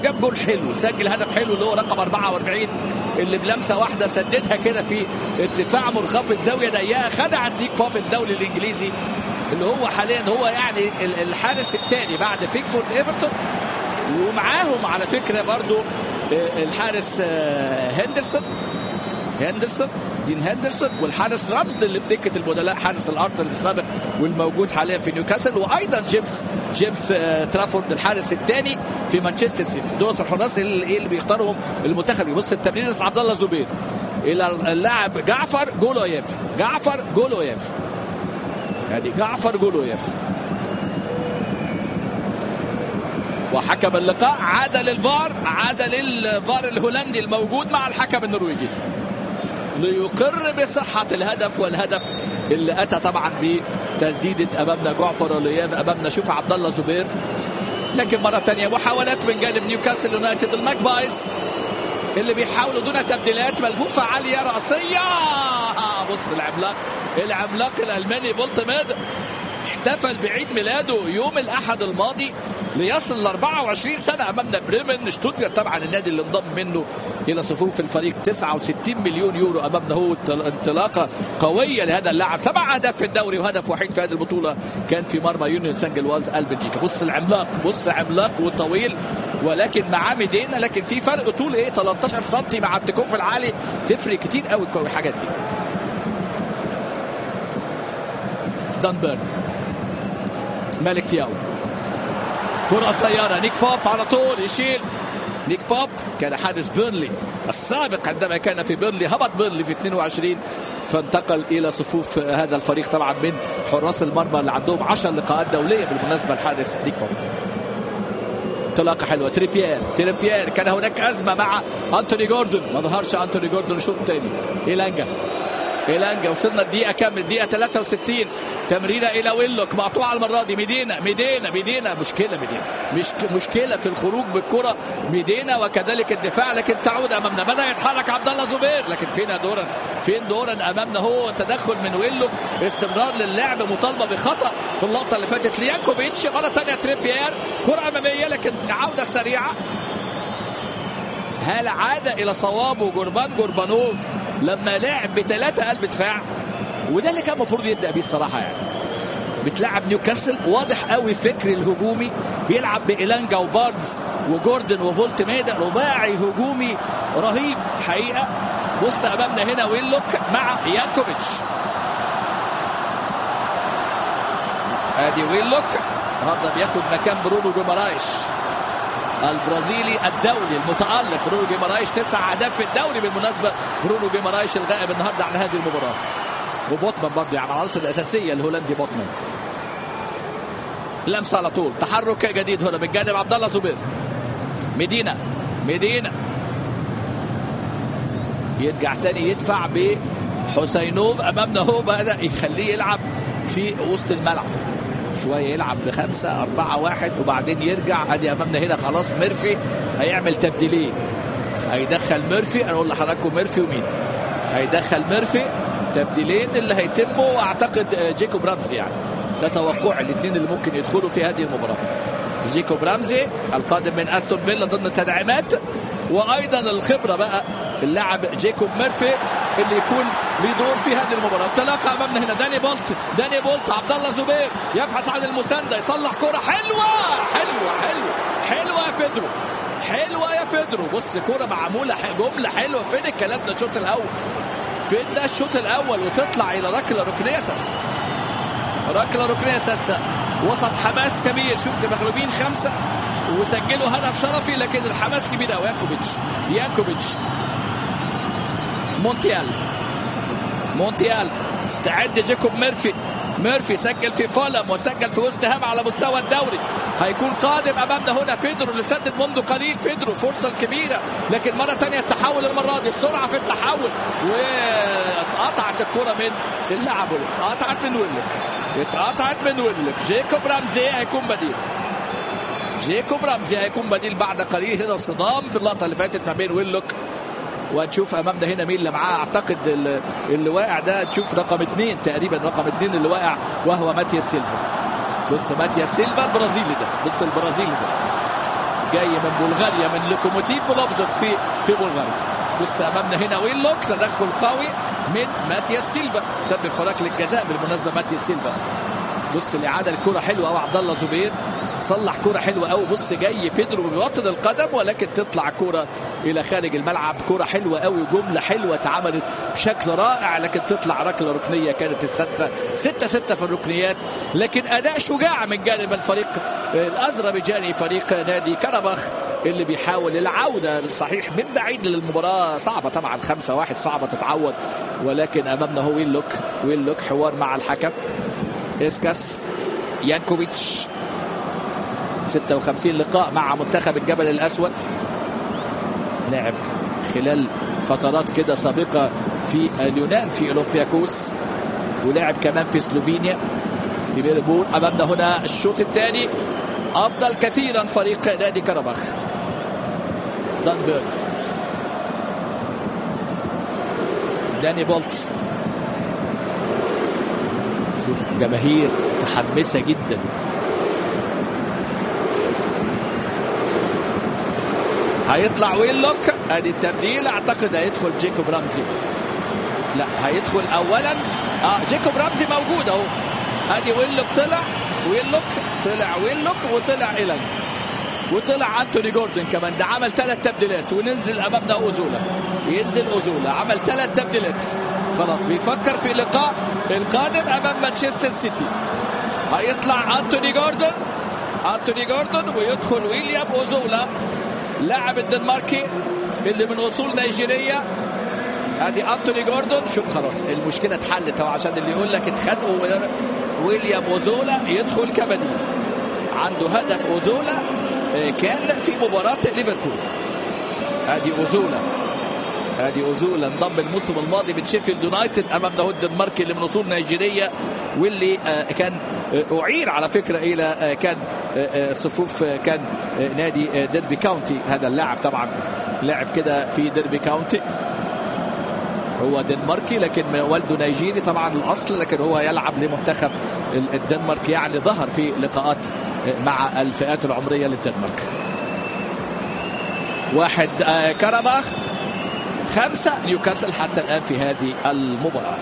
جاب جول حلو سجل هدف حلو اللي هو رقم 44 اللي بلمسه واحده سددها كده في ارتفاع منخفض زاويه ضيقه خدع الديك بوب الدولي الانجليزي اللي هو حاليا هو يعني الحارس الثاني بعد بيكفورد ايفرتون ومعاهم على فكره برضو الحارس هندرسون هندرسون دين هندرسون والحارس رامسديل اللي في دكه البدلاء حارس الارسنال السابق والموجود حاليا في نيوكاسل وايضا جيمس جيمس ترافورد الحارس الثاني في مانشستر سيتي دول الحراس اللي, اللي بيختارهم المنتخب يبص التمرير عبد الله زبير الى اللاعب جعفر جولويف جعفر جولويف يعني جعفر جولويف وحكم اللقاء عاد للفار عاد للفار الهولندي الموجود مع الحكم النرويجي ليقر بصحة الهدف والهدف اللي أتى طبعا بتسديدة أمامنا جعفر ولياذ أمامنا شوف عبد الله زبير لكن مرة ثانية محاولات من جانب نيوكاسل يونايتد الماكبايز اللي بيحاولوا دون تبديلات ملفوفة عالية رأسية بص العملاق العملاق الألماني بولتميد احتفل بعيد ميلاده يوم الأحد الماضي ليصل ل 24 سنه امامنا بريمن شتوتجارت طبعا النادي اللي انضم منه الى صفوف الفريق 69 مليون يورو امامنا هو انطلاقه قويه لهذا اللاعب سبع اهداف في الدوري وهدف وحيد في هذه البطوله كان في مرمى يونيون سان جلواز البلجيكا بص العملاق بص عملاق وطويل ولكن معاه ميدينا لكن في فرق طول ايه 13 سم مع التكوف العالي تفرق كتير قوي الحاجات دي دانبرن مالك تياو كرة قصيرة نيك بوب على طول يشيل نيك بوب كان حارس بيرلي السابق عندما كان في بيرلي هبط بيرلي في 22 فانتقل الى صفوف هذا الفريق طبعا من حراس المرمى اللي عندهم 10 لقاءات دوليه بالمناسبه الحارس نيك بوب انطلاقه حلوه تريبيير تريبيير كان هناك ازمه مع انتوني جوردون ما ظهرش انتوني جوردون الشوط الثاني ايلانجا ايلانجا وصلنا الدقيقه كام الدقيقه 63 تمريره الى ويلوك مقطوعه المره دي ميدينا ميدينا ميدينا مشكله ميدينا مش مشكله في الخروج بالكره ميدينا وكذلك الدفاع لكن تعود امامنا بدا يتحرك عبد الله زبير لكن فين دورا فين دورا امامنا هو تدخل من ويلوك استمرار للعب مطالبه بخطا في اللقطه اللي فاتت ليانكوفيتش مره ثانيه تريبيير كره اماميه لكن عوده سريعه هل عاد الى صوابه جوربان جوربانوف لما لعب بثلاثه قلب دفاع وده اللي كان المفروض يبدا بيه الصراحه يعني بتلعب نيوكاسل واضح قوي الفكر الهجومي بيلعب بإيلانجا وبارنز وجوردن وفولت ميدا رباعي هجومي رهيب حقيقه بص امامنا هنا ويلوك مع يانكوفيتش ادي ويلوك النهارده بياخد مكان برونو جومارايش البرازيلي الدولي المتألق برونو جيمارايش تسع اهداف في الدوري بالمناسبه برونو جيمارايش الغائب النهارده عن هذه المباراه وبوتمان برضه يعني العناصر الاساسيه الهولندي بوتمان لمسه على طول تحرك جديد هنا من جانب عبد الله زبير مدينه مدينه يرجع تاني يدفع بحسينوف امامنا هو بدا يخليه يلعب في وسط الملعب شويه يلعب بخمسه أربعة واحد وبعدين يرجع ادي امامنا هنا خلاص ميرفي هيعمل تبديلين هيدخل ميرفي انا اقول لحضراتكم ميرفي ومين هيدخل ميرفي تبديلين اللي هيتموا اعتقد جيكوب رامزي يعني ده توقع الاثنين اللي ممكن يدخلوا في هذه المباراه جيكوب رامزي القادم من استون فيلا ضمن التدعيمات وايضا الخبره بقى اللاعب جيكوب ميرفي اللي يكون ليه دور في هذه المباراه انطلاقه امامنا هنا داني بولت داني بولت عبد الله زبير يبحث عن المسانده يصلح كره حلوه حلوه حلوه حلوه يا بيدرو حلوه يا بيدرو بص كره معموله جمله حلوه فين الكلام ده الشوط الاول فين ده الشوط الاول وتطلع الى ركله ركنيه سادسه ركله ركنيه سادسه وسط حماس كبير شوف المغلوبين خمسه وسجلوا هدف شرفي لكن الحماس كبير قوي يانكوفيتش يانكوفيتش مونتيال مونتيال استعد جيكوب ميرفي ميرفي سجل في فولم وسجل في وست هام على مستوى الدوري هيكون قادم امامنا هنا بيدرو اللي سدد منذ قليل بيدرو فرصه كبيره لكن مره ثانيه التحول المره دي السرعه في التحول واتقطعت الكره من اللاعب اتقطعت من ويلك اتقطعت من ويلك جيكوب رمزي هيكون بديل جيكوب رمزي هيكون بديل بعد قليل هنا صدام في اللقطه اللي فاتت ما بين ويلوك وهنشوف امامنا هنا مين اللي معاه اعتقد اللي واقع ده تشوف رقم اثنين تقريبا رقم اثنين اللي واقع وهو ماتياس سيلفا بص ماتياس سيلفا البرازيلي ده بص البرازيلي ده جاي من بلغاريا من لوكوموتيف بلوفدوف في في بلغاريا بص امامنا هنا ويلوك تدخل قوي من ماتياس سيلفا سبب فراق للجزاء بالمناسبه ماتياس سيلفا بص الاعاده الكره حلوه قوي عبد الله زبير صلح كرة حلوة قوي بص جاي بيدرو بيوطن القدم ولكن تطلع كرة إلى خارج الملعب كرة حلوة قوي جملة حلوة اتعملت بشكل رائع لكن تطلع ركلة ركنية كانت السادسة 6 6 في الركنيات لكن أداء شجاع من جانب الفريق الأذربيجاني فريق نادي كربخ اللي بيحاول العودة الصحيح من بعيد للمباراة صعبة طبعا 5 1 صعبة تتعوض ولكن أمامنا هو ويل لوك ويل لوك حوار مع الحكم اسكاس يانكوفيتش 56 لقاء مع منتخب الجبل الاسود لعب خلال فترات كده سابقه في اليونان في اولمبياكوس ولعب كمان في سلوفينيا في ميربول امامنا هنا الشوط الثاني افضل كثيرا فريق نادي كربخ دانبرغ داني بولت شوف جماهير متحمسه جدا هيطلع ويلوك ادي التبديل اعتقد هيدخل جيكوب رمزي لا هيدخل اولا اه جيكوب رمزي موجود اهو ادي ويلوك طلع ويلوك طلع ويلوك وطلع ايلانج وطلع انتوني جوردن كمان ده عمل ثلاث تبديلات وننزل امامنا اوزولا ينزل اوزولا عمل ثلاث تبديلات خلاص بيفكر في لقاء القادم امام مانشستر سيتي هيطلع انتوني جوردن انتوني جوردن ويدخل ويليام اوزولا لاعب الدنماركي اللي من اصول نيجيريه ادي انتوني جوردون شوف خلاص المشكله اتحلت اهو عشان اللي يقول لك اتخانقوا ويليام اوزولا يدخل كبديل عنده هدف اوزولا كان في مباراه ليفربول ادي اوزولا ادي اوزولا انضم الموسم الماضي من شيفيلد يونايتد امامنا هو الدنماركي اللي من اصول نيجيريه واللي كان اعير على فكره الى كان صفوف كان نادي ديربي كاونتي هذا اللاعب طبعا لعب كده في ديربي كاونتي هو دنماركي لكن والده نيجيري طبعا الاصل لكن هو يلعب لمنتخب الدنمارك يعني ظهر في لقاءات مع الفئات العمريه للدنمارك واحد كرباخ خمسة نيوكاسل حتى الآن في هذه المباراة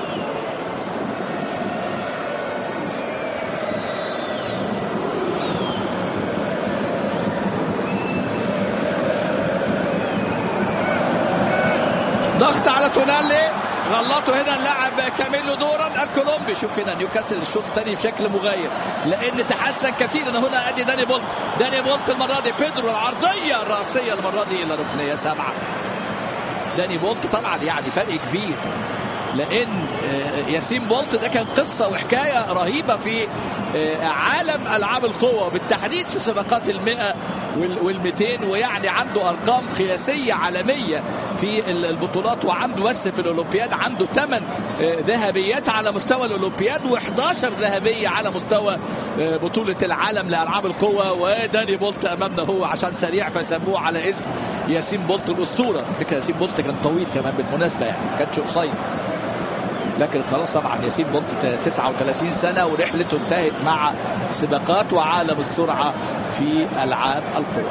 ضغط على تونالي غلطوا هنا اللاعب كاميلو دوران الكولومبي شوف هنا نيوكاسل الشوط الثاني بشكل مغاير لان تحسن كثيرا هنا ادي داني بولت داني بولت المره دي بيدرو العرضيه الراسيه المره دي الى ركنيه سبعه داني بولت طبعا يعني فرق كبير لان ياسين بولت ده كان قصه وحكايه رهيبه في عالم العاب القوه بالتحديد في سباقات المئة وال200 ويعني عنده ارقام قياسيه عالميه في البطولات وعنده بس في الاولمبياد عنده 8 ذهبيات على مستوى الاولمبياد و11 ذهبيه على مستوى بطوله العالم لالعاب القوه وداني بولت امامنا هو عشان سريع فسموه على اسم ياسين بولت الاسطوره فكره ياسين بولت كان طويل كمان بالمناسبه يعني ما كانش قصير لكن خلاص طبعا ياسين بولت 39 سنه ورحلته انتهت مع سباقات وعالم السرعه في العاب القوى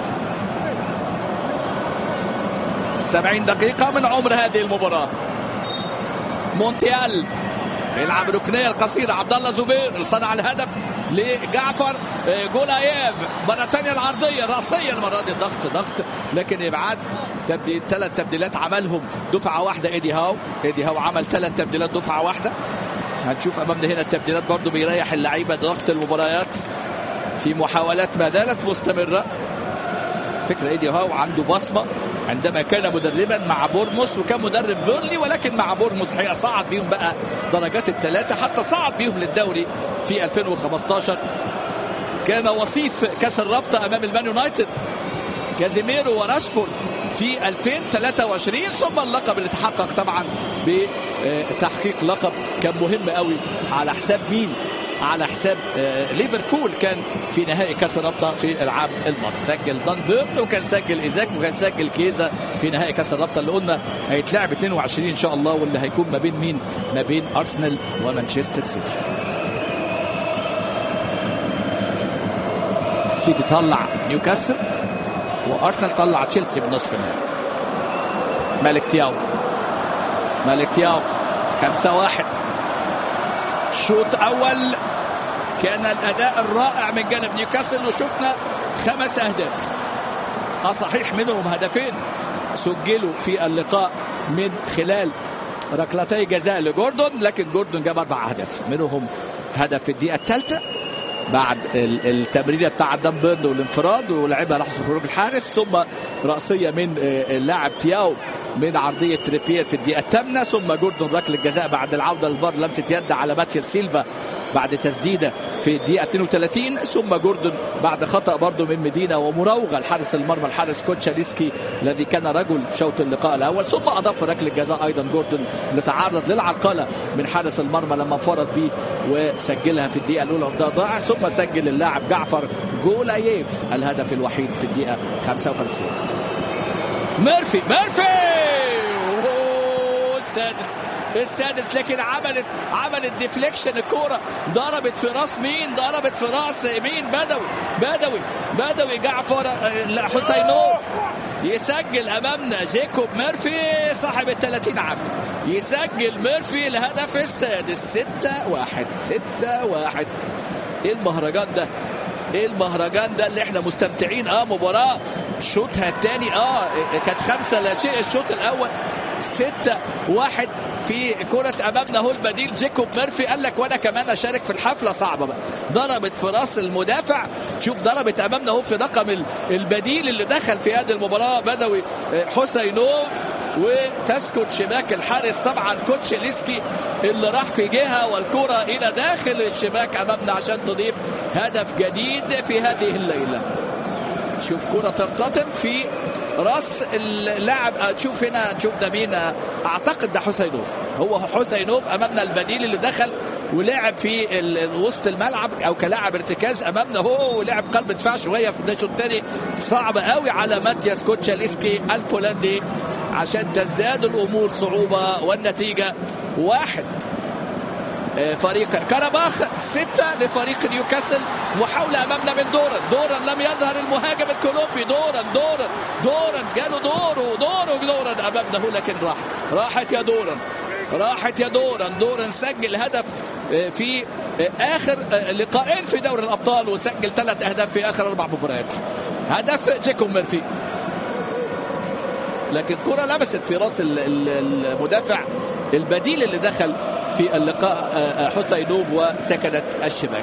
70 دقيقه من عمر هذه المباراه مونتيال يلعب ركنيه القصيره عبد الله زبير صنع الهدف لجعفر جولايف مره ثانيه العرضيه راسيه المره دي ضغط ضغط لكن ابعاد تبديل ثلاث تبديلات عملهم دفعه واحده ايدي هاو ايدي هاو عمل ثلاث تبديلات دفعه واحده هنشوف امامنا هنا التبديلات برضو بيريح اللعيبه ضغط المباريات في محاولات ما زالت مستمره فكره ايدي هاو عنده بصمه عندما كان مدربا مع بورموس وكان مدرب بيرلي ولكن مع بورموس حقيقه صعد بيهم بقى درجات الثلاثه حتى صعد بيهم للدوري في 2015 كان وصيف كاس الرابطه امام المان يونايتد كازيميرو وراشفورد في 2023 ثم اللقب اللي تحقق طبعا بتحقيق لقب كان مهم قوي على حساب مين على حساب ليفربول كان في نهائي كاس الرابطه في العام الماضي سجل دان بيرن وكان سجل ايزاك وكان سجل كيزا في نهائي كاس الرابطه اللي قلنا هيتلعب 22 ان شاء الله واللي هيكون ما بين مين ما بين ارسنال ومانشستر سيتي السيتي طلع نيوكاسل هو ارسنال طلع تشيلسي من نصف النهائي مالك تياو مالك تياو خمسة واحد شوط أول كان الأداء الرائع من جانب نيوكاسل وشفنا خمس أهداف اه صحيح منهم هدفين سجلوا في اللقاء من خلال ركلتي جزاء لجوردون لكن جوردون جاب اربع اهداف منهم هدف في الدقيقه الثالثه بعد التمريره بتاع دان بيرن والانفراد ولعبها لحظه خروج الحارس ثم راسيه من اللاعب تياو من عرضيه تريبير في الدقيقه الثامنه ثم جوردون ركله الجزاء بعد العوده للفار لمسه يد على ماتياس سيلفا بعد تسديده في الدقيقه 32 ثم جوردون بعد خطا برضه من مدينه ومراوغه لحارس المرمى الحارس كوتشاليسكي الذي كان رجل شوط اللقاء الاول ثم اضاف ركله جزاء ايضا جوردون لتعرض للعرقله من حارس المرمى لما انفرد به وسجلها في الدقيقه الاولى وده ضاع ثم سجل اللاعب جعفر جولاييف الهدف الوحيد في الدقيقه 55 ميرفي ميرفي السادس السادس لكن عملت عملت ديفليكشن الكوره ضربت في راس مين ضربت في راس مين بدوي بدوي بدوي جعفر حسينوف يسجل امامنا جيكوب ميرفي صاحب ال 30 عام يسجل ميرفي الهدف السادس 6 1 6 1 ايه المهرجان ده ايه المهرجان ده اللي احنا مستمتعين اه مباراه شوطها الثاني اه كانت خمسه لا شيء الشوط الاول ستة واحد في كرة أمامنا هو البديل جيكوب ميرفي قال لك وأنا كمان أشارك في الحفلة صعبة بقى ضربت في راس المدافع شوف ضربت أمامنا هو في رقم البديل اللي دخل في هذه المباراة بدوي حسينوف وتسكت شباك الحارس طبعا كوتش ليسكي اللي راح في جهة والكرة إلى داخل الشباك أمامنا عشان تضيف هدف جديد في هذه الليلة شوف كرة ترتطم في راس اللاعب تشوف هنا تشوف ده مين اعتقد ده حسينوف هو حسينوف امامنا البديل اللي دخل ولعب في وسط الملعب او كلاعب ارتكاز امامنا هو ولعب قلب دفاع شويه في الشوط الثاني صعب قوي على ماتياس كوتشاليسكي البولندي عشان تزداد الامور صعوبه والنتيجه واحد فريق كرباخ ستة لفريق نيوكاسل محاولة أمامنا من دوران دوران لم يظهر المهاجم الكولومبي دوران دوران دوران جاله دوره دوره دوران أمامنا لكن راح راحت يا دوران راحت يا دوران دوران سجل هدف في آخر لقاءين في دوري الأبطال وسجل ثلاث أهداف في آخر أربع مباريات هدف جيكوب ميرفي لكن كرة لمست في راس المدافع البديل اللي دخل في اللقاء حسينوف وسكنت الشباك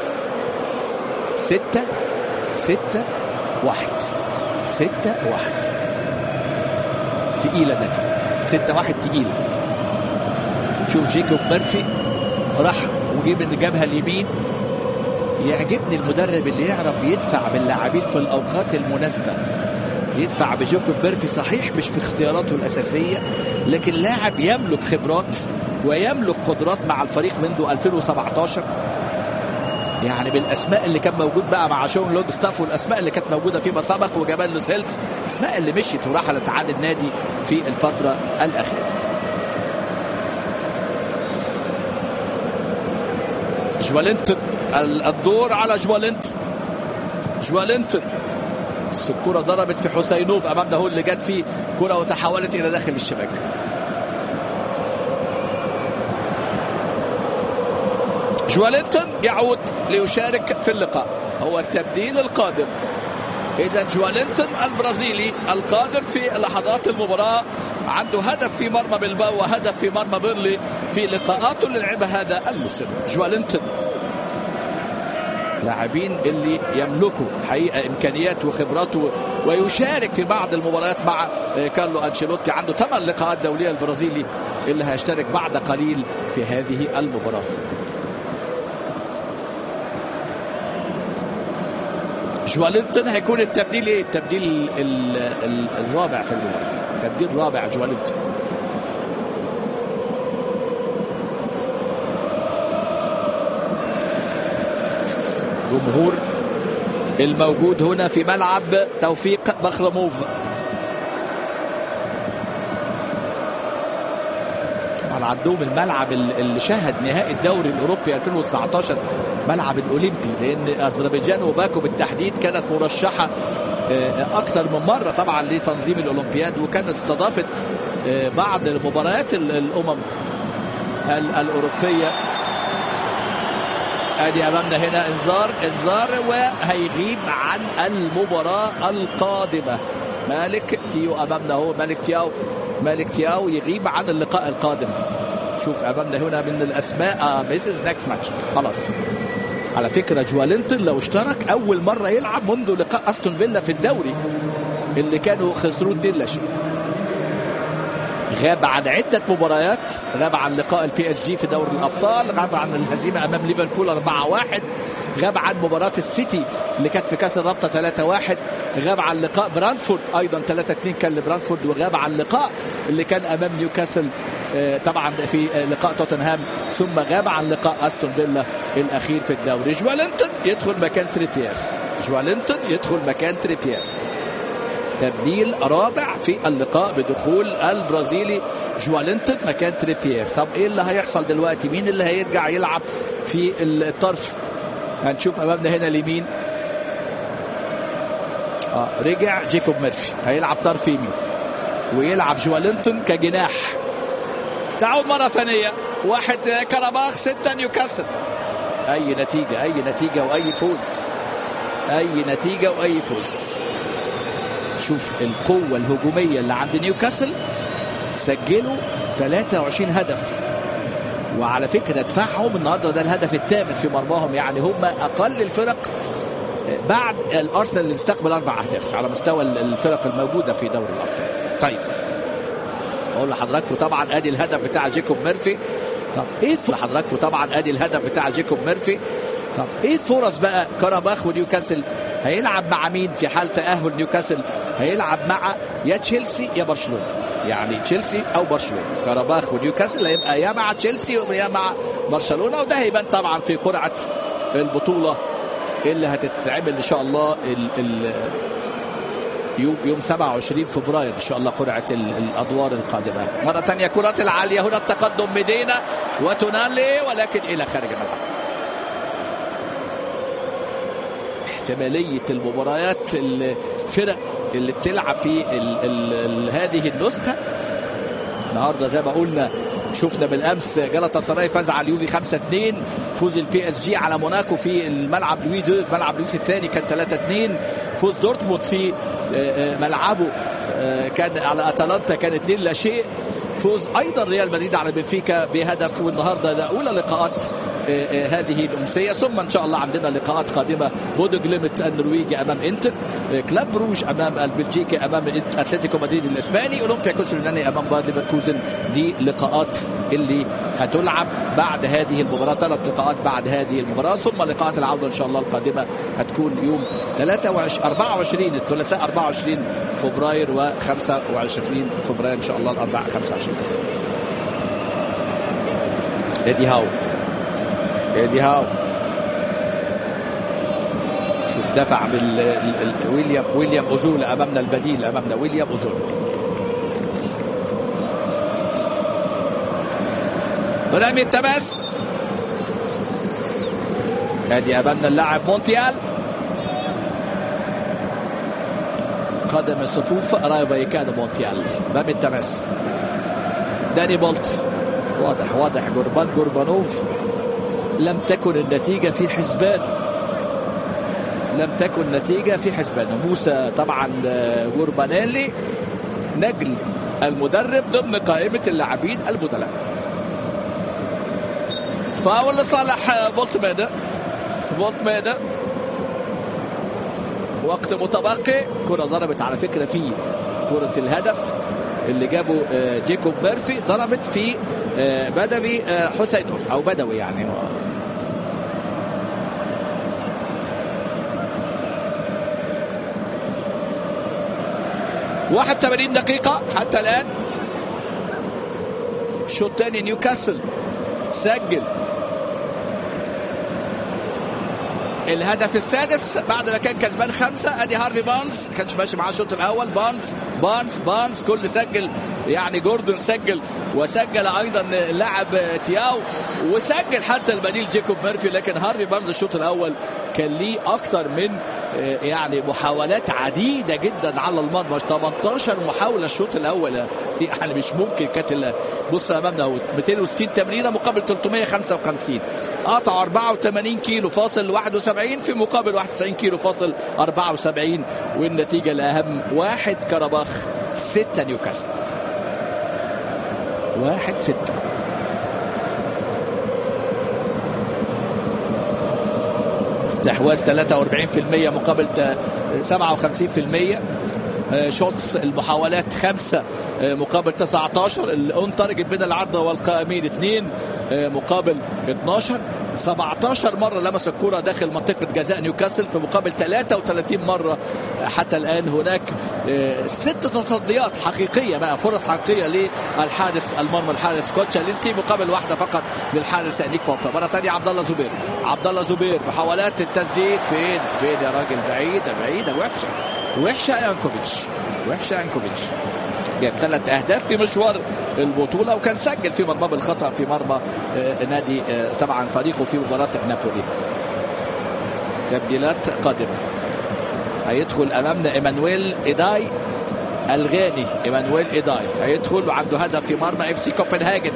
ستة ستة واحد ستة واحد تقيلة النتيجة ستة واحد تقيلة شوف جيكوب ميرفي راح وجيب ان جابها اليمين يعجبني المدرب اللي يعرف يدفع باللاعبين في الاوقات المناسبه يدفع بجوكوب ميرفي صحيح مش في اختياراته الاساسيه لكن لاعب يملك خبرات ويملك قدرات مع الفريق منذ 2017 يعني بالاسماء اللي كان موجود بقى مع شون لونج ستاف والاسماء اللي كانت موجوده فيما سبق وجمال لوسيلز الاسماء اللي مشيت ورحلت عن النادي في الفتره الاخيره جوالينتون الدور على جوالينتون جوالينتون الكرة ضربت في حسينوف امامنا هو اللي جت فيه كرة وتحولت الى داخل الشباك جوالينتون يعود ليشارك في اللقاء هو التبديل القادم اذا جوالينتون البرازيلي القادم في لحظات المباراه عنده هدف في مرمى بلباو وهدف في مرمى بيرلي في لقاءاته اللي لعبها هذا الموسم جوالينتون لاعبين اللي يملكوا حقيقه امكانيات وخبرات ويشارك في بعض المباريات مع كارلو انشيلوتي عنده ثمان لقاءات دوليه البرازيلي اللي هيشترك بعد قليل في هذه المباراه جوالينتون هيكون التبديل ايه؟ التبديل ال ال الرابع في المباراه تبديل رابع جوالينتون جمهور الموجود هنا في ملعب توفيق بخرموف طبعا عندهم الملعب اللي شهد نهائي الدوري الاوروبي 2019 ملعب الاولمبي لان اذربيجان وباكو بالتحديد كانت مرشحه اكثر من مره طبعا لتنظيم الاولمبياد وكانت استضافت بعض مباريات الامم الاوروبيه ادي امامنا هنا انذار انذار وهيغيب عن المباراه القادمه مالك تيو امامنا هو مالك تياو مالك تياو يغيب عن اللقاء القادم شوف امامنا هنا من الاسماء ميسز نكست ماتش خلاص على فكره جوالينتون لو اشترك اول مره يلعب منذ لقاء استون فيلا في الدوري اللي كانوا خسروا 2 لا شيء غاب عن عدة مباريات غاب عن لقاء البي اس جي في دوري الأبطال غاب عن الهزيمة أمام ليفربول 4-1 غاب عن مباراة السيتي اللي كانت في كأس الرابطة 3-1 غاب عن لقاء برانفورد أيضا 3-2 كان لبرانفورد وغاب عن لقاء اللي كان أمام نيوكاسل طبعا في لقاء توتنهام ثم غاب عن لقاء أستون فيلا الأخير في الدوري جوالينتون يدخل مكان تريبير جوالينتون يدخل مكان تريبير تبديل رابع في اللقاء بدخول البرازيلي جوالينتون مكان تريبيير طب ايه اللي هيحصل دلوقتي مين اللي هيرجع يلعب في الطرف هنشوف امامنا هنا اليمين آه رجع جيكوب ميرفي هيلعب طرف يمين ويلعب جوالينتون كجناح تعود مرة ثانية واحد كرباخ ستة نيوكاسل أي نتيجة أي نتيجة وأي فوز أي نتيجة وأي فوز شوف القوة الهجومية اللي عند نيوكاسل سجلوا 23 هدف وعلى فكرة دفاعهم النهارده ده الهدف الثامن في مرماهم يعني هم أقل الفرق بعد الأرسنال اللي استقبل أربع أهداف على مستوى الفرق الموجودة في دوري الأبطال. طيب أقول لحضراتكم طبعا أدي الهدف بتاع جيكوب ميرفي طب إيه لحضراتكم طبعا أدي الهدف بتاع جيكوب ميرفي طب إيه الفرص بقى كرباخ ونيوكاسل هيلعب مع مين في حال تأهل نيوكاسل هيلعب مع يا تشيلسي يا برشلونه يعني تشيلسي او برشلونه كرباخ ونيوكاسل هيبقى يا مع تشيلسي يا مع برشلونه وده هيبان طبعا في قرعه البطوله اللي هتتعمل ان شاء الله ال ال يوم يوم 27 فبراير ان شاء الله قرعه الادوار القادمه مره ثانيه كرات العاليه هنا التقدم ميدينا وتونالي ولكن الى خارج الملعب احتماليه المباريات الفرق اللي بتلعب في ال ال ال هذه النسخه النهارده زي ما قلنا شفنا بالامس جلطة سراي فاز على اليوفي 5 2 فوز البي اس جي على موناكو في الملعب لوي دو في ملعب لويس الثاني كان 3 2 فوز دورتموند في ملعبه كان على اتلانتا كان 2 لا شيء فوز ايضا ريال مدريد على بنفيكا بهدف والنهارده ده اولى لقاءات هذه الامسيه ثم ان شاء الله عندنا لقاءات قادمه بودو جليمت النرويجي امام انتر كلاب بروج امام البلجيكي امام اتلتيكو مدريد الاسباني اولمبياكوس اليوناني امام باير ليفركوزن دي لقاءات اللي هتلعب بعد هذه المباراه ثلاث لقاءات بعد هذه المباراه ثم لقاءات العوده ان شاء الله القادمه هتكون يوم 23 24 الثلاثاء 24 فبراير و25 فبراير ان شاء الله الاربعاء 25 فبراير ادي هاو ادي هاو شوف دفع بال ويليام ويليام اوزول امامنا البديل امامنا ويليام اوزول رمي التماس ادي امامنا اللاعب مونتيال قدم صفوف رايو فايكانو مونتيال رمي التماس داني بولت واضح واضح جوربان جوربانوف لم تكن النتيجة في حسبانه لم تكن النتيجة في حسبانه موسى طبعا جوربانيلي نجل المدرب ضمن قائمة اللاعبين البدلاء فاول لصالح فولت ميدا فولت ميدا وقت متبقي كرة ضربت على فكرة في كرة الهدف اللي جابه جيكوب ميرفي ضربت في بدوي حسينوف او بدوي يعني 81 دقيقة حتى الآن الشوط الثاني نيوكاسل سجل الهدف السادس بعد ما كان كسبان خمسة ادي هارفي بارنز كانش ماشي معاه الشوط الاول بارنز بارنز بارنز كل سجل يعني جوردون سجل وسجل ايضا اللاعب تياو وسجل حتى البديل جيكوب ميرفي لكن هارفي بارنز الشوط الاول كان ليه اكتر من يعني محاولات عديده جدا على المرمى 18 محاوله الشوط الاول يعني مش ممكن كانت بص امامنا اهو 260 تمريره مقابل 355 قطعوا 84 كيلو فاصل 71 في مقابل 91 كيلو فاصل 74 والنتيجه الاهم واحد كرباخ 6 نيوكاسل واحد ستة استحواذ 43% مقابل 57% شوتس المحاولات خمسة مقابل 19 الاون تارجت بين العرض والقائمين اثنين مقابل 12 17 مرة لمس الكرة داخل منطقة جزاء نيوكاسل في مقابل 33 مرة حتى الآن هناك ست تصديات حقيقية بقى فرص حقيقية للحارس المرمى الحارس كوتشاليسكي مقابل واحدة فقط للحارس نيك بوبا مرة ثانية عبد الله زبير عبد الله زبير محاولات التسديد فين فين يا راجل بعيدة بعيدة وحشة وحشة يانكوفيتش وحشة يانكوفيتش جاب ثلاث اهداف في مشوار البطوله وكان سجل في مرمى بالخطا في مرمى نادي طبعا فريقه في مباراه نابولي تبديلات قادمه هيدخل امامنا ايمانويل ايداي الغاني ايمانويل ايداي هيدخل وعنده هدف في مرمى اف سي كوبنهاجن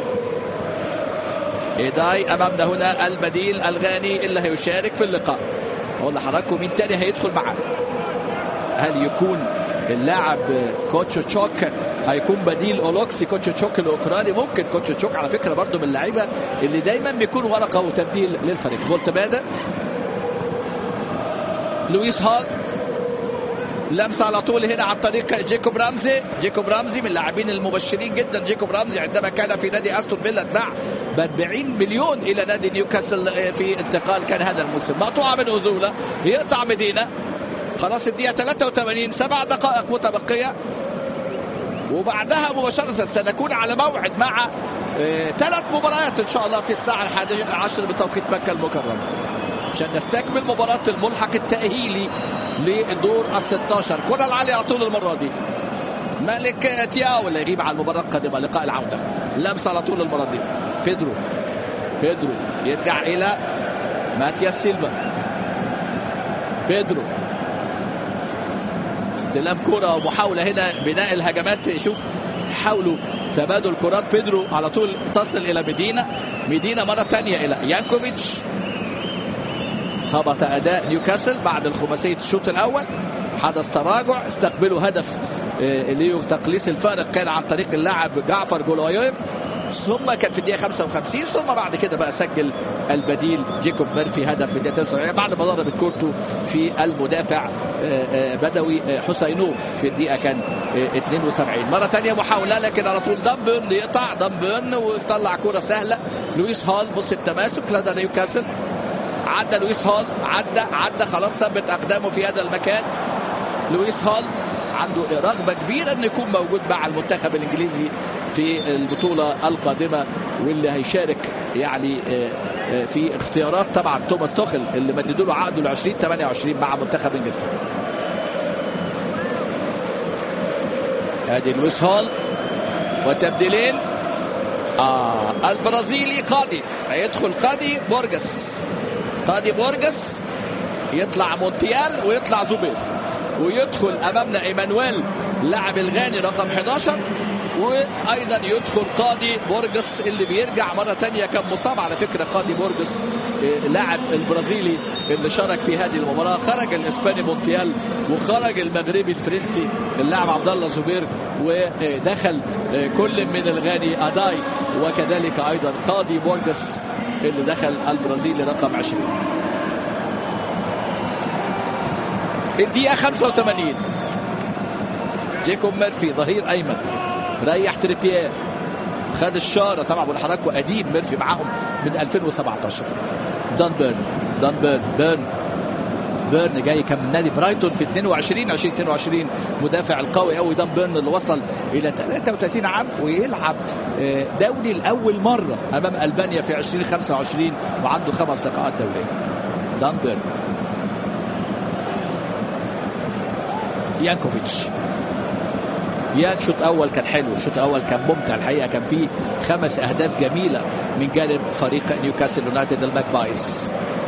ايداي امامنا هنا البديل الغاني اللي هيشارك في اللقاء اقول لحضراتكم مين تاني هيدخل معاه هل يكون اللاعب كوتشو تشوك هيكون بديل اولوكسي كوتشو تشوك الاوكراني ممكن كوتشو تشوك على فكره برضو من اللعيبه اللي دايما بيكون ورقه وتبديل للفريق فولت بادا لويس هال لمسه على طول هنا عن طريق جيكوب رامزي جيكوب رامزي من اللاعبين المبشرين جدا جيكوب رامزي عندما كان في نادي استون فيلا اتباع ب 40 مليون الى نادي نيوكاسل في انتقال كان هذا الموسم مقطوعه من اوزولا يقطع مدينه خلاص الدقيقة 83 سبع دقائق متبقية وبعدها مباشرة سنكون على موعد مع ثلاث آه مباريات إن شاء الله في الساعة الحادية عشر بتوقيت مكة المكرمة عشان نستكمل مباراة الملحق التأهيلي لدور ال 16 كرة العالية على طول المرة دي مالك تياو اللي يغيب على المباراة القادمة لقاء العودة لمسة على طول المرة دي بيدرو بيدرو يرجع إلى ماتياس سيلفا بيدرو استلام كرة ومحاولة هنا بناء الهجمات شوف حاولوا تبادل كرات بيدرو على طول تصل إلى مدينة مدينة مرة ثانية إلى يانكوفيتش هبط أداء نيوكاسل بعد الخماسية الشوط الأول حدث تراجع استقبلوا هدف لتقليص الفارق كان عن طريق اللاعب جعفر جولايف ثم كان في الدقيقه 55 ثم بعد كده بقى سجل البديل جيكوب ميرفي هدف في الدقيقه 79 بعد ما ضرب كورته في المدافع بدوي حسينوف في الدقيقه كان 72 مره ثانيه محاوله لكن على طول دامبرن يقطع دامبرن ويطلع كره سهله لويس هال بص التماسك لدى نيوكاسل عدى لويس هال عدى عدى خلاص ثبت اقدامه في هذا المكان لويس هال عنده رغبه كبيره انه يكون موجود مع المنتخب الانجليزي في البطوله القادمه واللي هيشارك يعني في اختيارات طبعا توماس توخل اللي مددوا له عقده ل 2028 مع منتخب انجلترا. ادي لويس هول وتبديلين آه البرازيلي قاضي هيدخل قاضي بورجس قاضي بورجس يطلع مونتيال ويطلع زوبير ويدخل امامنا ايمانويل لاعب الغاني رقم 11 وايضا يدخل قاضي بورجس اللي بيرجع مره ثانيه كان مصاب على فكره قاضي بورجس لاعب البرازيلي اللي شارك في هذه المباراه خرج الاسباني مونتيال وخرج المغربي الفرنسي اللاعب عبد الله زبير ودخل كل من الغاني اداي وكذلك ايضا قاضي بورجس اللي دخل البرازيلي رقم 20 الدقيقه 85 جيكوب ميرفي ظهير ايمن ريح تريبيير خد الشاره طبعا بقول لحضراتكم قديم ميرفي معاهم من 2017 دان بيرن دان بيرن بيرن بيرن جاي كان من نادي برايتون في 22 2022 مدافع القوي قوي دان بيرن اللي وصل الى 33 عام ويلعب دولي لاول مره امام البانيا في 2025 وعنده خمس لقاءات دوليه دان بيرن يانكوفيتش يان شوط اول كان حلو الشوط الاول كان ممتع الحقيقه كان فيه خمس اهداف جميله من جانب فريق نيوكاسل يونايتد الماكبايز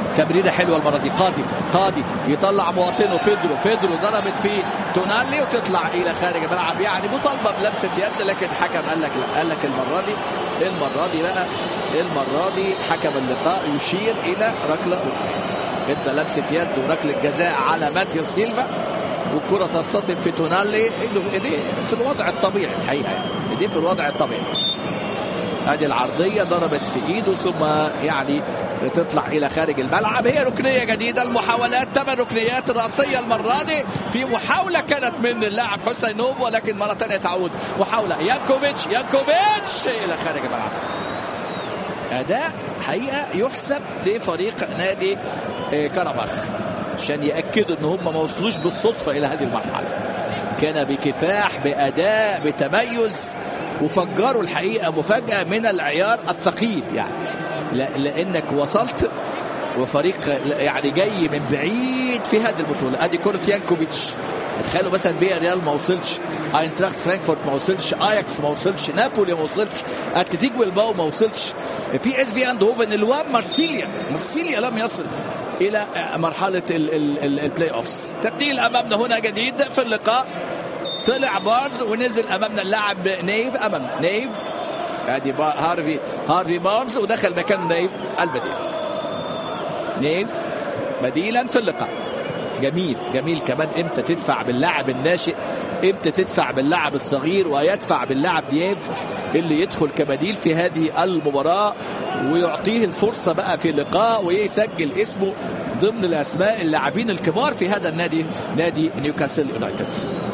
تمريره حلوه المره دي قاضي قاضي يطلع مواطنه بيدرو بيدرو ضربت في تونالي وتطلع الى خارج الملعب يعني مطالبه بلمسه يد لكن الحكم قال لك لا قال لك المره دي المره دي بقى المره دي حكم اللقاء يشير الى ركله ركنيه ادى لمسه يد وركله جزاء على ماتيو سيلفا والكره ترتطم في تونالي دي في الوضع الطبيعي الحقيقه يعني دي في الوضع الطبيعي ادي العرضيه ضربت في ايده ثم يعني تطلع الى خارج الملعب هي ركنيه جديده المحاولات ثمان ركنيات راسيه المره دي في محاوله كانت من اللاعب حسين نوف ولكن مره ثانيه تعود محاوله يانكوفيتش يانكوفيتش الى خارج الملعب اداء حقيقه يحسب لفريق نادي كربخ عشان ياكدوا ان هم ما وصلوش بالصدفه الى هذه المرحله كان بكفاح باداء بتميز وفجروا الحقيقه مفاجاه من العيار الثقيل يعني لانك وصلت وفريق يعني جاي من بعيد في هذه البطوله ادي كره يانكوفيتش تخيلوا مثلا بيا ريال ما وصلش اينتراخت فرانكفورت ما وصلش اياكس ما وصلش نابولي ما وصلش اتلتيك بالباو ما وصلش بي اس في اندهوفن الوام مارسيليا مارسيليا لم يصل الى مرحله البلاي اوفز تبديل امامنا هنا جديد في اللقاء طلع بارز ونزل امامنا اللاعب نيف امامنا نيف ادي هارفي هارفي بارز ودخل مكانه نيف البديل نيف بديلا في اللقاء جميل جميل كمان امتى تدفع باللاعب الناشئ امتى تدفع باللاعب الصغير ويدفع باللاعب دياف اللي يدخل كبديل في هذه المباراة ويعطيه الفرصة بقى في اللقاء ويسجل اسمه ضمن الأسماء اللاعبين الكبار في هذا النادي نادي نيوكاسل يونايتد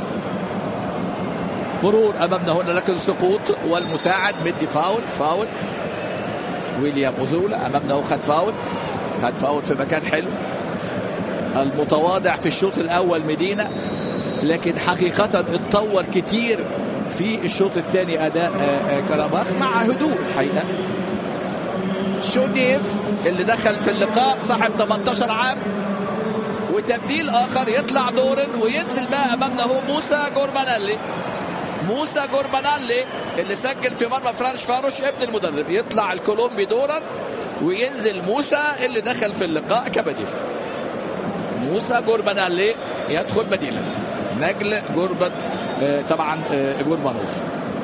مرور أمامنا هنا لكن سقوط والمساعد مدي فاول فاول ويليام أوزولا أمامنا هو خد فاول خد فاول في مكان حلو المتواضع في الشوط الأول مدينة لكن حقيقة اتطور كتير في الشوط الثاني أداء كرباخ مع هدوء الحقيقة شوديف اللي دخل في اللقاء صاحب 18 عام وتبديل آخر يطلع دورن وينزل بقى أمامنا هو موسى جوربانالي موسى جوربانالي اللي سجل في مرمى فرانش فاروش ابن المدرب يطلع الكولومبي دورا وينزل موسى اللي دخل في اللقاء كبديل موسى جوربانالي يدخل بديلا نجل جوربان طبعا جوربانوف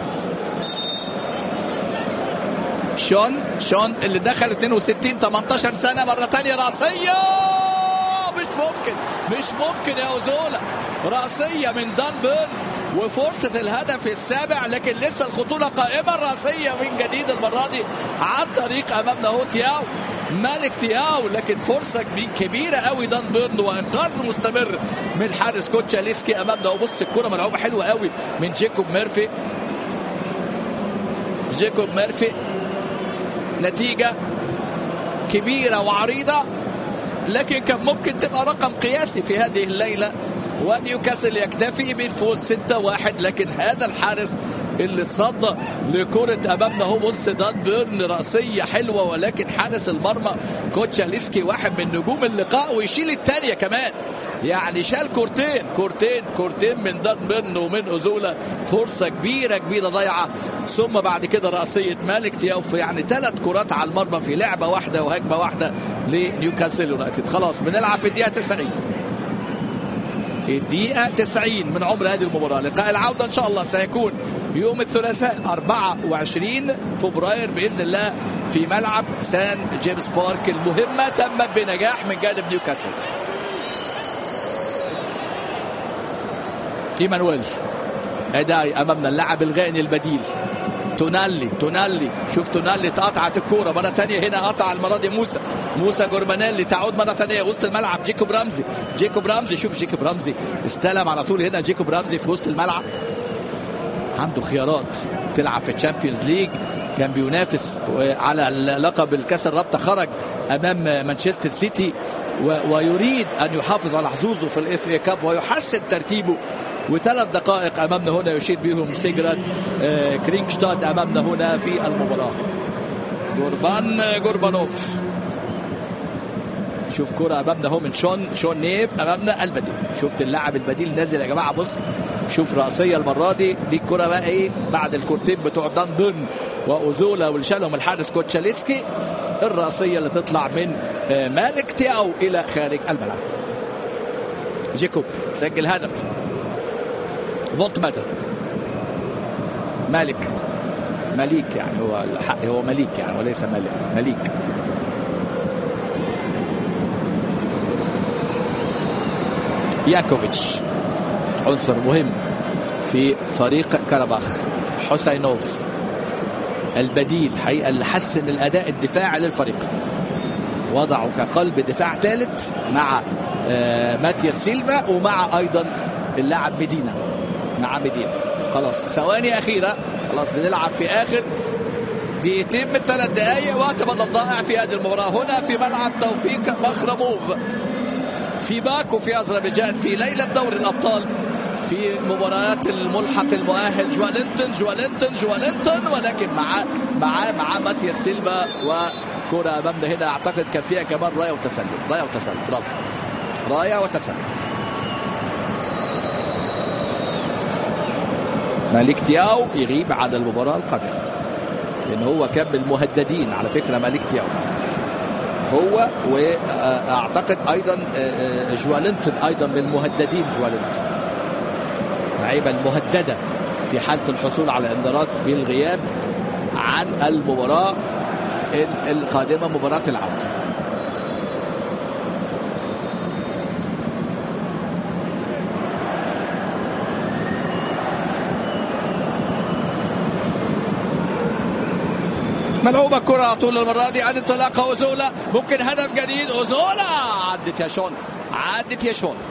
شون شون اللي دخل 62 18 سنه مره ثانيه راسيه مش ممكن مش ممكن يا اوزولا راسيه من دان بيرن وفرصة الهدف السابع لكن لسه الخطورة قائمة الرأسية من جديد المرة دي عن طريق أمامنا هو تياو مالك تياو لكن فرصة كبيرة قوي دان بيرن وإنقاذ مستمر من الحارس كوتشاليسكي أمامنا وبص الكرة ملعوبة حلوة قوي من جيكوب ميرفي جيكوب ميرفي نتيجة كبيرة وعريضة لكن كان ممكن تبقى رقم قياسي في هذه الليلة ونيوكاسل يكتفي بالفوز 6-1 لكن هذا الحارس اللي اتصدى لكرة أمامنا هو بص دان بيرن رأسية حلوة ولكن حارس المرمى كوتشاليسكي واحد من نجوم اللقاء ويشيل الثانية كمان يعني شال كورتين كورتين كورتين من دان بيرن ومن أوزولا فرصة كبيرة كبيرة ضايعة ثم بعد كده رأسية مالك تياوف يعني ثلاث كرات على المرمى في لعبة واحدة وهجمة واحدة لنيوكاسل يونايتد خلاص بنلعب في الدقيقة 90 الدقيقة 90 من عمر هذه المباراة لقاء العودة إن شاء الله سيكون يوم الثلاثاء 24 فبراير بإذن الله في ملعب سان جيمس بارك المهمة تمت بنجاح من جانب نيوكاسل ايمانويل اداي امامنا اللاعب الغائن البديل تونالي تونالي شوف تونالي اتقطعت الكوره مره ثانيه هنا قطع المره دي موسى موسى جوربانيلي تعود مره ثانيه وسط الملعب جيكوب رمزي جيكوب رمزي شوف جيكوب رمزي استلم على طول هنا جيكوب رمزي في وسط الملعب عنده خيارات تلعب في الشامبيونز ليج كان بينافس على لقب الكاس الرابطه خرج امام مانشستر سيتي ويريد ان يحافظ على حظوظه في الاف اي كاب ويحسن ترتيبه وثلاث دقائق امامنا هنا يشير بهم سيجراد كرينكشتاد امامنا هنا في المباراه جوربان جوربانوف شوف كرة امامنا هو من شون شون نيف امامنا البديل شفت اللاعب البديل نازل يا جماعه بص شوف راسيه المره دي دي الكرة بقى ايه بعد الكورتين بتوع دان بيرن واوزولا واللي شالهم الحارس كوتشاليسكي الراسيه اللي تطلع من مالك تياو الى خارج الملعب جيكوب سجل هدف فولت مدى مالك مليك يعني هو الحق هو مليك يعني وليس ملك مليك ياكوفيتش عنصر مهم في فريق كاراباخ حسينوف البديل حقيقة اللي حسن الأداء الدفاعي للفريق وضعه كقلب دفاع ثالث مع ماتياس سيلفا ومع أيضا اللاعب مدينة مع مدينة خلاص ثواني أخيرة خلاص بنلعب في آخر دقيقتين من ثلاث دقائق وقت بدل ضائع في هذه المباراة هنا في ملعب توفيق مخرموف في باكو في أذربيجان في ليلة دوري الأبطال في مباريات الملحق المؤهل جوالينتون جوالينتون جوالينتون ولكن مع مع مع ماتياس سيلفا وكرة أمامنا هنا أعتقد كان فيها كمان راية وتسلل راية وتسلل برافو راية وتسلل مالك تياو يغيب عن المباراة القادمة لأن هو كان من المهددين على فكرة مالك تياو هو واعتقد ايضا جوالنتون ايضا من المهددين جوالنتون اللعيبه المهدده في حاله الحصول على انذارات بالغياب عن المباراه القادمه مباراه العوده ملعوبه كرة طول المرة دي عاد انطلاقة أوزولا ممكن هدف جديد أوزولا عدت يا شون عدت يا شون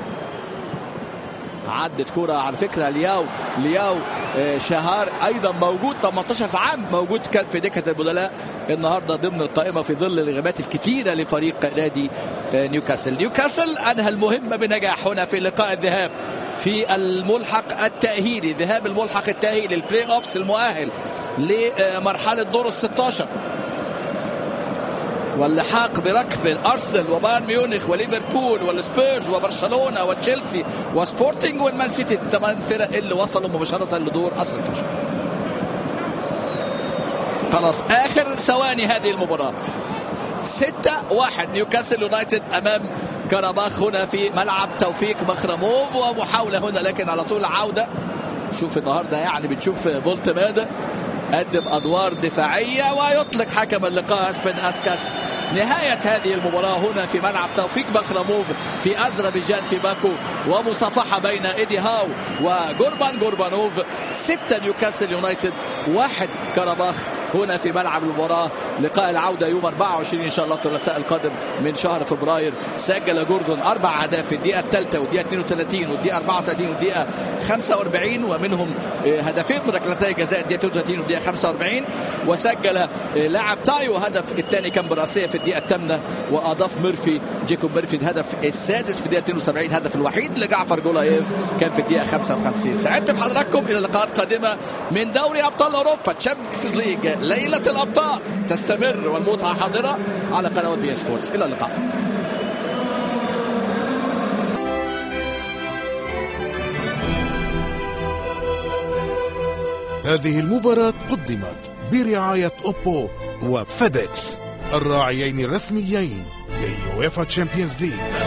عدت كرة على فكرة لياو لياو شهار أيضا موجود 18 عام موجود كان في دكة البدلاء النهاردة ضمن القائمة في ظل الغيابات الكثيرة لفريق نادي نيوكاسل نيوكاسل أنهى المهمة بنجاح هنا في لقاء الذهاب في الملحق التأهيلي ذهاب الملحق التأهيلي البلاي أوفس المؤهل لمرحلة دور ال 16 واللحاق بركب ارسنال وبايرن ميونخ وليفربول والسبيرز وبرشلونه وتشيلسي وسبورتنج والمان سيتي الثمان فرق اللي وصلوا مباشره لدور ال 16 خلاص اخر ثواني هذه المباراه 6 1 نيوكاسل يونايتد امام كرباخ هنا في ملعب توفيق مخرموف ومحاوله هنا لكن على طول عوده شوف النهارده يعني بتشوف فولت ماذا قدم ادوار دفاعيه ويطلق حكم اللقاء اسبن اسكاس نهايه هذه المباراه هنا في ملعب توفيق بخرموف في اذربيجان في باكو ومصافحه بين ايدي هاو وجوربان جوربانوف سته نيوكاسل يونايتد واحد كرباخ هنا في ملعب المباراه لقاء العوده يوم 24 ان شاء الله الثلاثاء القادم من شهر فبراير سجل جوردون اربع اهداف في الدقيقه الثالثه والدقيقه 32 والدقيقه 34 والدقيقه 45 ومنهم هدفين من ركلتي جزاء الدقيقه 32 والدقيقه 45 وسجل لاعب تايو هدف الثاني كان براسيه في الدقيقه الثامنه واضاف ميرفي جيكوب ميرفي الهدف السادس في الدقيقه 72 هدف الوحيد لجعفر جولايف كان في الدقيقه 55 سعدت بحضراتكم الى لقاءات قادمه من دوري ابطال اوروبا تشامبيونز ليج ليله الابطال تستمر والمتعه حاضره على قنوات بي سبورتس الى اللقاء هذه المباراة قدمت برعاية أوبو وفيديكس الراعيين الرسميين لليويفا تشامبيونز ليج